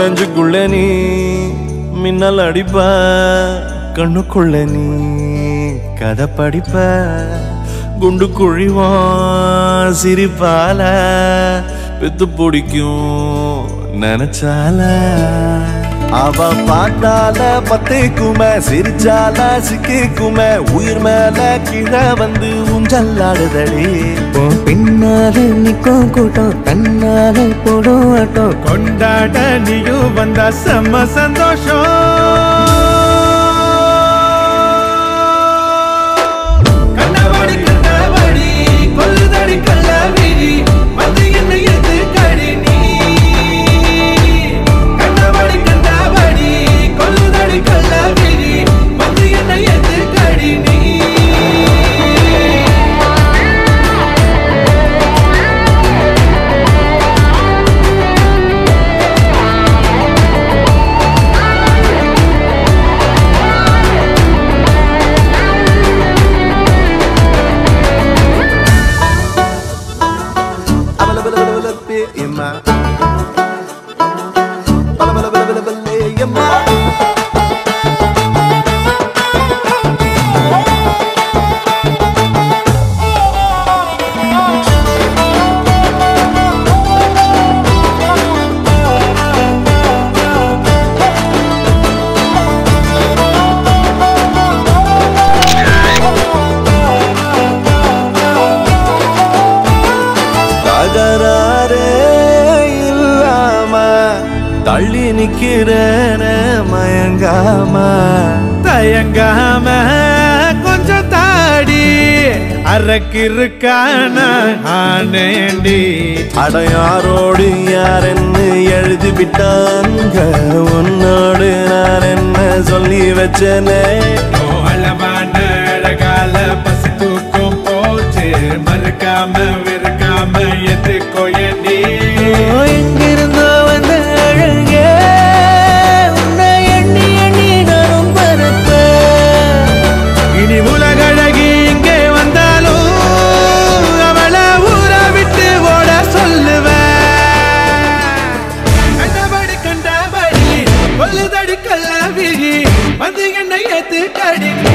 நெஞ்சுக்குள்ள நீ மின்னல் அடிப்ப கண்ணுக்குள்ள நீ கதை படிப்ப குண்டு குழிவான் சிரிப்பால பெத்து பிடிக்கும் நினைச்சால அவ பார்த்தால பத்திக்குமே சிரிச்சால சிக்கிக்குமே உயிர் மேல கீழே வந்து ஊஞ்சல்லாடுதடி உன் பின்னால நிக்கும் கூட்டம் தன்னால போடும் ஆட்டம் கொண்டாட நீயும் வந்தா செம்ம சந்தோஷம் கண்ணவாடி கண்ணவாடி கொல்லுதடி கள்ளவிழி வந்து என்னை எது கடி நீ கண்ணவாடி கண்ணவாடி கொல்லுதடி கள்ளவிழி வந்து என்னை எது கடி நீ தகராறே இல்லாம தள்ளி நிக்கிறேன மயங்காம தயங்காம கொஞ்சம் தாடி அரக்கிருக்கான ஆனேண்டி அடையாரோடு யார் என்ன எழுதி விட்டாங்க உன்னோடு நான் என்ன சொல்லி வச்சனே அளவான அழகால பசி தூக்கம் போச்சு மறுக்காம வெறுக்காம எதுக்கோ எண்ணி எங்கிருந்தோ வந்த அழகே உன்னை எண்ணி எண்ணி நானும் பரப்பேன் இனி உலகழகி இங்கே வந்தாலும் அவளை ஊற விட்டு ஓட சொல்லுவேன் கண்டபடி கண்டபடி கொல்லுதடி கள்ளவிழி வந்து என்னை ஏத்து கடி